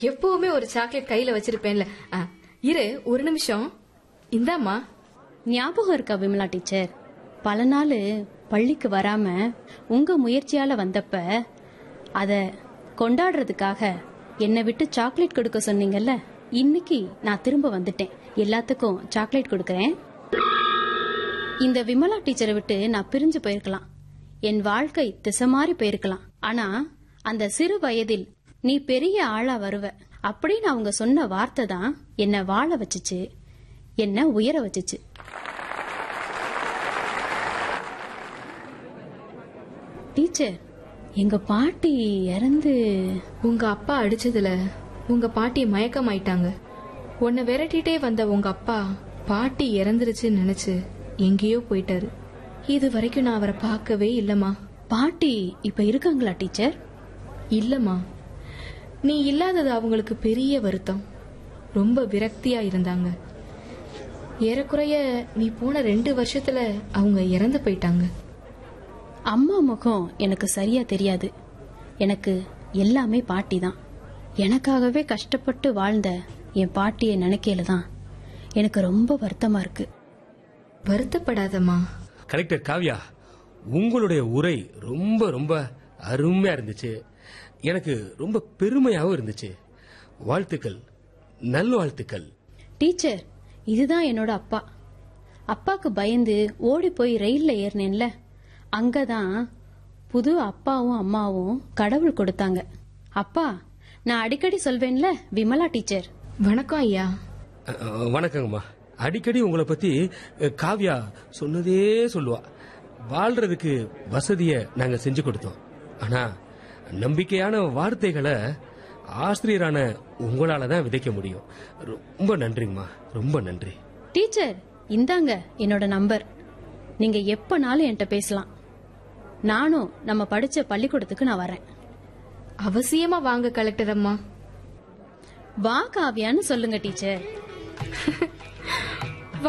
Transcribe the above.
எப்பவுமே ஒரு சாக்லேட் கையில வச்சிருப்பேன்ல ஆ, இரு ஒரு நிமிஷம் இந்தாம்மா ஞாபகம் இருக்கா விமலா டீச்சர் பல நாள் பள்ளிக்கு வராம உங்க முயற்சியால வந்தப்ப அத கொண்டாடுறதுக்காக என்னை விட்டு சாக்லேட் கொடுக்க சொன்னீங்கல்ல இன்னைக்கு நான் திரும்ப வந்துட்டேன் எல்லாத்துக்கும் சாக்லேட் கொடுக்கறேன் இந்த விமலா டீச்சரை விட்டு நான் பிரிஞ்சு போயிருக்கலாம் என் வாழ்க்கை திசை மாறி போயிருக்கலாம் ஆனா அந்த சிறு வயதில் நீ பெரிய ஆளா வருவ அப்படின்னு அவங்க சொன்ன வார்த்தை தான் என்ன வாழ வச்சுச்சு என்ன உயர வச்சுச்சு டீச்சர் எங்க பாட்டி இறந்து உங்க அப்பா அடிச்சதுல உங்க பாட்டி மயக்கமாயிட்டாங்க உன்னை விரட்டிட்டே வந்த உங்க அப்பா பாட்டி இறந்துருச்சுன்னு நினைச்சு எங்கேயோ போயிட்டாரு இது வரைக்கும் நான் அவரை பார்க்கவே இல்லம்மா பாட்டி இப்ப இருக்காங்களா டீச்சர் இல்லம்மா நீ இல்லாதது அவங்களுக்கு பெரிய வருத்தம் ரொம்ப விரக்தியா இருந்தாங்க ஏறக்குறைய நீ போன ரெண்டு வருஷத்துல அவங்க இறந்து போயிட்டாங்க அம்மா முகம் எனக்கு சரியா தெரியாது எனக்கு எல்லாமே பாட்டி தான் எனக்காகவே கஷ்டப்பட்டு வாழ்ந்த என் பாட்டியை நினைக்கையில தான் எனக்கு ரொம்ப வருத்தமா இருக்கு வருத்தப்படாதம்மா கலெக்டர் காவ்யா உங்களுடைய உரை ரொம்ப ரொம்ப அருமையா இருந்துச்சு எனக்கு ரொம்ப பெருமையாகவும் இருந்துச்சு வாழ்த்துக்கள் நல்வாழ்த்துக்கள் டீச்சர் இதுதான் என்னோட அப்பா அப்பாக்கு பயந்து ஓடி போய் ரயில்ல ஏறினேன்ல அங்கதான் புது அப்பாவும் அம்மாவும் கடவுள் கொடுத்தாங்க அப்பா நான் அடிக்கடி சொல்வேன்ல விமலா டீச்சர் வணக்கம் ஐயா அ, அ, வணக்கங்கம்மா அடிக்கடி உங்களை பத்தி அ, காவ்யா சொன்னதே சொல்லுவா வாழ்றதுக்கு வசதிய நாங்க செஞ்சு கொடுத்தோம் ஆனா நம்பிக்கையான வார்த்தைகளை ஆசிரியரான உங்களால தான் விதைக்க முடியும் ரொம்ப நன்றிங்கம்மா ரொம்ப நன்றி டீச்சர் இந்தாங்க என்னோட நம்பர் நீங்க எப்பனாலும் என்கிட்ட பேசலாம் நானும் நம்ம படிச்ச பள்ளிக்கூடத்துக்கு நான் வரேன் அவசியமா வாங்க கலெக்டர் அம்மா வா காவியான்னு சொல்லுங்க டீச்சர்